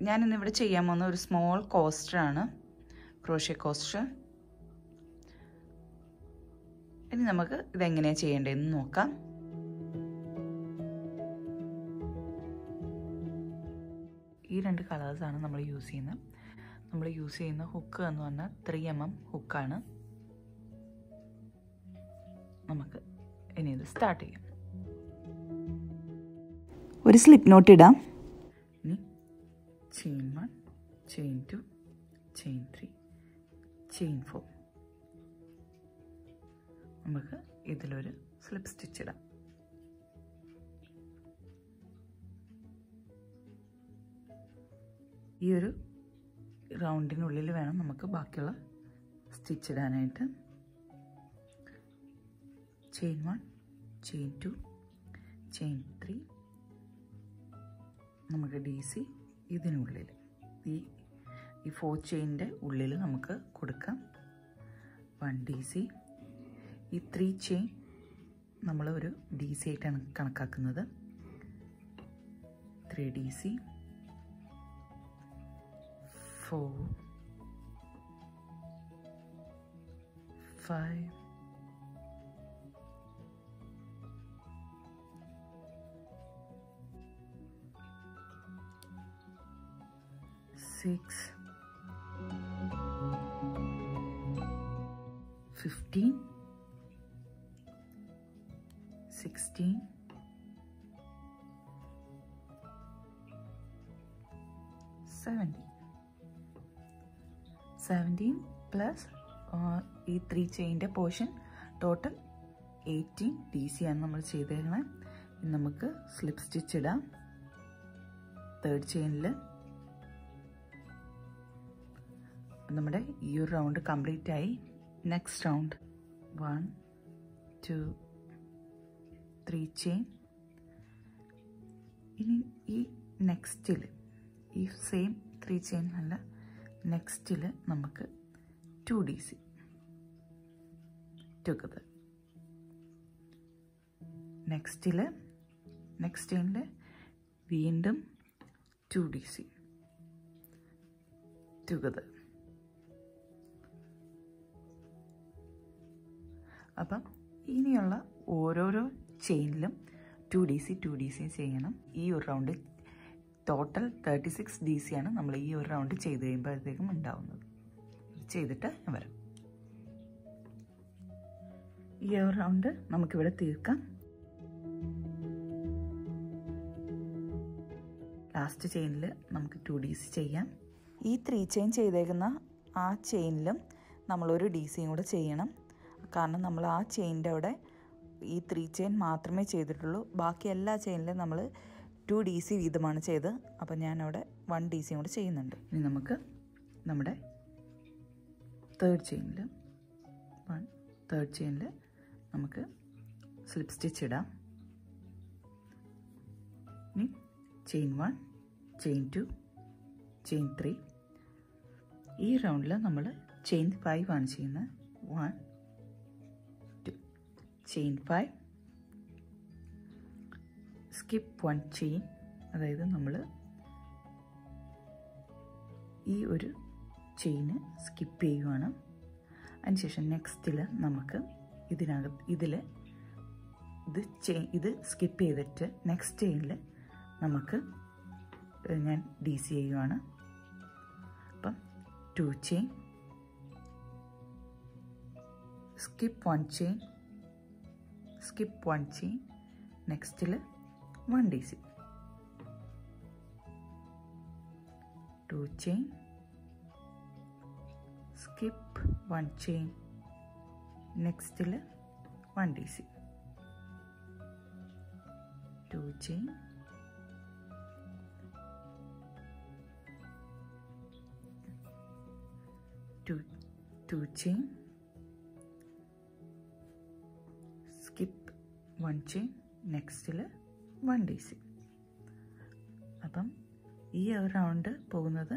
ഞാനിന്നിവിടെ ചെയ്യാൻ പോകുന്ന ഒരു സ്മോൾ കോസ്റ്ററാണ് ക്രോഷ്യ കോസ്റ്റർ ഇനി നമുക്ക് ഇതെങ്ങനെയാണ് ചെയ്യേണ്ടതെന്ന് നോക്കാം ഈ രണ്ട് കളേഴ്സാണ് നമ്മൾ യൂസ് ചെയ്യുന്നത് നമ്മൾ യൂസ് ചെയ്യുന്ന ഹുക്ക് എന്ന് പറഞ്ഞാൽ ത്രീ എം എം ഹുക്കാണ് നമുക്ക് ഇനി ഇത് സ്റ്റാർട്ട് ചെയ്യാം ഒരു സ്ലിപ്പ് നോട്ട് ഇടാം ഇനി chain one chain two chain three chain four നമുക്ക് ഇതിലൊരു സ്ലിപ്പ് സ്റ്റിച്ച് ഇടാം ഈ ഒരു റൗണ്ടിനുള്ളിൽ വേണം നമുക്ക് ബാക്കിയുള്ള സ്റ്റിച്ച് ഇടാനായിട്ട് chain one chain two chain three നമുക്ക് ഡി സി ഇതിനുള്ളിൽ ഈ ഈ ഫോർ ചെയിൻ്റെ ഉള്ളിൽ നമുക്ക് കൊടുക്കാം വൺ ഡി സി ഈ ത്രീ ചെയിൻ നമ്മൾ ഒരു ഡി സി ആയിട്ടാണ് കണക്കാക്കുന്നത് three D C four five six, fifteen, sixteen, seventeen. Seventeen plus ഈ ത്രീ ചെയിൻ്റെ portion total eighteen D C ആണ് നമ്മൾ ചെയ്തേക്കുന്നത് നമുക്ക് സ്ലിപ്പ് സ്റ്റിച്ച് ഇടാം തേർഡ് ചെയിനിൽ നമ്മുടെ ഈ ഒരു റൗണ്ട് കംപ്ലീറ്റ് ആയി next round one two three chain ഇനി ഈ നെക്സ്റ്റിൽ ഈ സെയിം ത്രീ ചെയിൻ അല്ല നെക്സ്റ്റിൽ നമുക്ക് ടു ഡി സി ടുഗദർ നെക്സ്റ്റിൽ നെക്സ്റ്റ് ചെയിനിൽ വീണ്ടും ടു ഡി സി ടുഗദർ അപ്പം ഇനിയുള്ള ഓരോരോ ചെയിനിലും two D C two D C ചെയ്യണം ഈ ഒരു round total thirty six D C ആണ് നമ്മൾ ഈ ഒരു റൗണ്ട് ചെയ്ത് കഴിയുമ്പോഴത്തേക്കും ഉണ്ടാവുന്നത് ചെയ്തിട്ട് ഞാൻ വരാം ഈ ഒരു റൗണ്ട് നമുക്കിവിടെ തീർക്കാം ലാസ്റ്റ് ചെയിനിൽ നമുക്ക് ടു ഡി സി ചെയ്യാം ഈ ത്രീ ചെയിൻ ചെയ്തേക്കുന്ന ആ ചെയിനിലും നമ്മളൊരു ഡി സിയും കൂടെ ചെയ്യണം കാരണം നമ്മൾ ആ ചെയിൻ്റെ അവിടെ ഈ ത്രീ ചെയിൻ മാത്രമേ ചെയ്തിട്ടുള്ളൂ ബാക്കി എല്ലാ ചെയിനിലും നമ്മൾ ടു ഡി സി വീതമാണ് ചെയ്ത് അപ്പോൾ ഞാനവിടെ വൺ ഡി സിയും കൂടെ ചെയ്യുന്നുണ്ട് ഇനി നമുക്ക് നമ്മുടെ തേർഡ് ചെയിനിൽ വൺ തേർഡ് ചെയിനിൽ നമുക്ക് സ്ലിപ്പ് സ്റ്റിച്ച് ഇടാം ഇനി chain one chain two chain three ഈ റൗണ്ടിൽ നമ്മൾ ചെയിൻ ഫൈവ് ആണ് ചെയ്യുന്നത് one two chain five skip one chain അതായത് നമ്മൾ ഈ ഒരു ചെയിന് സ്കിപ്പ് ചെയ്യുവാണ് അതിനുശേഷം നെക്സ്റ്റിൽ നമുക്ക് ഇതിനകത്ത് ഇതിൽ ഇത് ചെയിൻ ഇത് സ്കിപ്പ് ചെയ്തിട്ട് നെക്സ്റ്റ് ചെയിനിൽ നമുക്ക് ഞാൻ ഡി സി ചെയ്യുവാണ് അപ്പം two chain skip one chain skip one chain നെക്സ്റ്റിൽ one D C two chain skip one chain നെക്സ്റ്റിൽ one D C two chain two two chain skip one chain നെക്സ്റ്റിൽ one D C അപ്പം ഈ ഒരു round പോകുന്നത്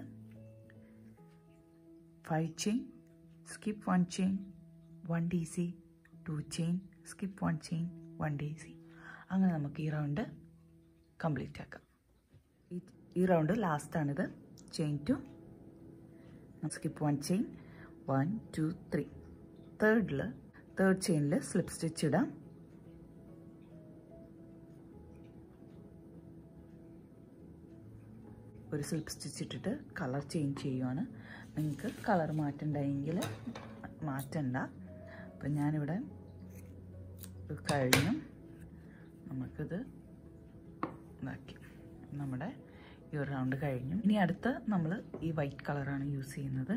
five chain skip one chain one D C two chain skip one chain one D C അങ്ങനെ നമുക്ക് ഈ round complete ആക്കാം ഈ ഈ റൗണ്ട് ലാസ്റ്റാണിത് chain to skip one chain one two three തേർഡിൽ തേർഡ് ചെയിനിൽ സ്ലിപ്പ് സ്റ്റിച്ച് ഇടാം ഒരു സ്ലിപ്പ് സ്റ്റിച്ച് ഇട്ടിട്ട് കളർ ചേഞ്ച് ചെയ്യുവാണ് നിങ്ങൾക്ക് കളർ മാറ്റണ്ടെങ്കിൽ മാറ്റണ്ട അപ്പം ഞാനിവിടെ കഴിഞ്ഞു നമുക്കിത് ഇതാക്കി നമ്മുടെ ഈ ഒരു റൗണ്ട് കഴിഞ്ഞു ഇനി അടുത്ത് നമ്മൾ ഈ വൈറ്റ് കളറാണ് യൂസ് ചെയ്യുന്നത്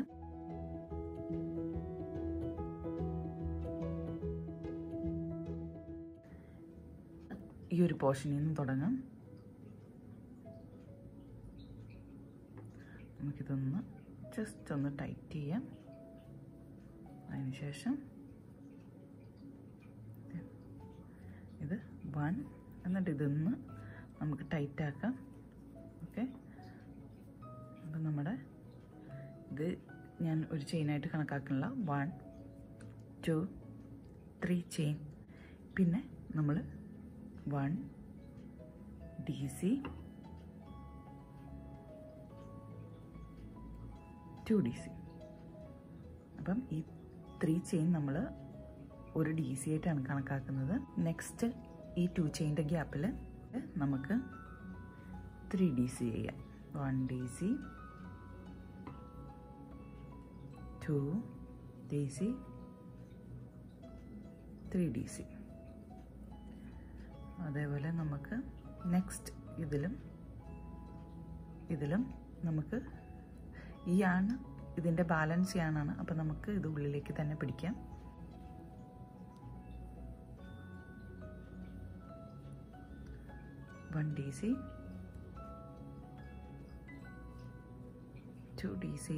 ഈ ഒരു പോർഷനിൽ നിന്ന് തുടങ്ങാം നമുക്കിതൊന്ന് ജസ്റ്റ് ഒന്ന് ടൈറ്റ് ചെയ്യാം അതിനുശേഷം ഇത് വൺ എന്നിട്ട് ഇതൊന്ന് നമുക്ക് ടൈറ്റ് ആക്കാം ഓക്കെ അപ്പം നമ്മുടെ ഇത് ഞാൻ ഒരു ചെയിനായിട്ട് കണക്കാക്കുന്നില്ല വൺ ടു ത്രീ ചെയിൻ പിന്നെ നമ്മൾ one D C two D C അപ്പം ഈ ത്രീ ചെയിൻ നമ്മൾ ഒരു ഡി സി ആയിട്ടാണ് കണക്കാക്കുന്നത് നെക്സ്റ്റ് ഈ ടു ചെയിൻ്റെ ഗ്യാപ്പിൽ നമുക്ക് ത്രീ ഡി സി ചെയ്യാം one D C two D C three D C അതേപോലെ നമുക്ക് നെക്സ്റ്റ് ഇതിലും ഇതിലും നമുക്ക് ഈ ആണ് ഇതിൻ്റെ ബാലൻസ് യാണാണ് അപ്പം നമുക്ക് ഇത് ഉള്ളിലേക്ക് തന്നെ പിടിക്കാം one D C two D C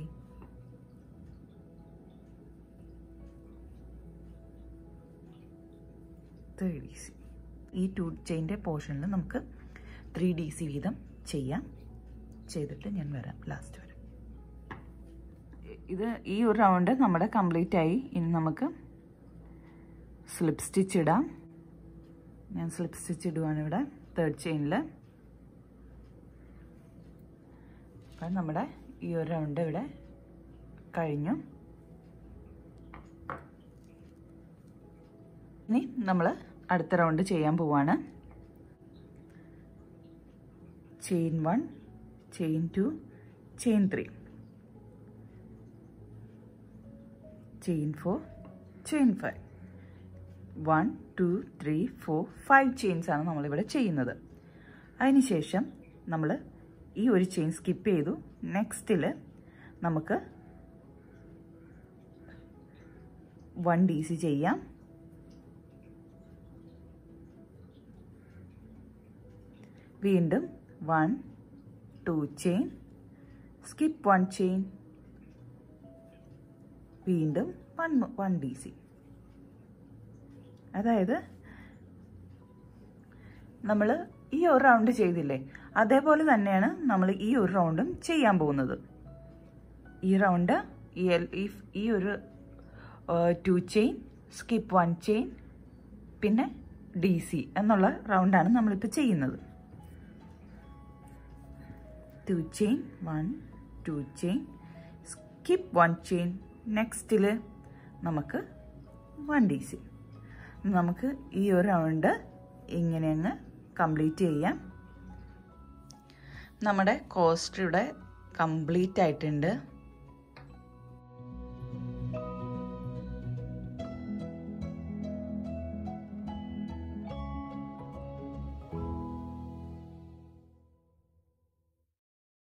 three D C ഈ ടു ചെയിൻ്റെ പോർഷനിൽ നമുക്ക് ത്രീ ഡി സി വീതം ചെയ്യാം ചെയ്തിട്ട് ഞാൻ വരാം ലാസ്റ്റ് വരാം ഇത് ഈ ഒരു റൗണ്ട് നമ്മുടെ കംപ്ലീറ്റ് ആയി ഇനി നമുക്ക് സ്ലിപ്പ് സ്റ്റിച്ച് ഇടാം ഞാൻ സ്ലിപ്പ് സ്റ്റിച്ച് ഇടുവാണ് ഇവിടെ തേർഡ് ചെയിനിൽ അപ്പം നമ്മുടെ ഈ ഒരു റൗണ്ട് ഇവിടെ കഴിഞ്ഞു ഇനി നമ്മൾ അടുത്ത റൗണ്ട് ചെയ്യാൻ പോവാണ് chain one chain two chain three chain four chain five one two three four five chains ആണ് നമ്മളിവിടെ ചെയ്യുന്നത് അതിനുശേഷം നമ്മൾ ഈ ഒരു ചെയിൻ സ്കിപ്പ് ചെയ്തു നെക്സ്റ്റിൽ നമുക്ക് വൺ ഡി സി ചെയ്യാം വീണ്ടും one two chain skip one chain വീണ്ടും വൺ വൺ ഡി സി അതായത് നമ്മൾ ഈ ഒരു റൗണ്ട് ചെയ്തില്ലേ അതേപോലെ തന്നെയാണ് നമ്മൾ ഈ ഒരു റൗണ്ടും ചെയ്യാൻ പോകുന്നത് ഈ റൗണ്ട് ഈ ഈ ഒരു two chain skip one chain പിന്നെ ഡി സി എന്നുള്ള റൗണ്ടാണ് നമ്മളിപ്പോൾ ചെയ്യുന്നത് two chain one two chain skip one chain നെക്സ്റ്റിൽ നമുക്ക് വൺ ഡി സി നമുക്ക് ഈ ഒരു റൗണ്ട് ഇങ്ങനെ അങ്ങ് കംപ്ലീറ്റ് ചെയ്യാം നമ്മുടെ കോസ്റ്റ് ഇവിടെ കംപ്ലീറ്റ് ആയിട്ടുണ്ട്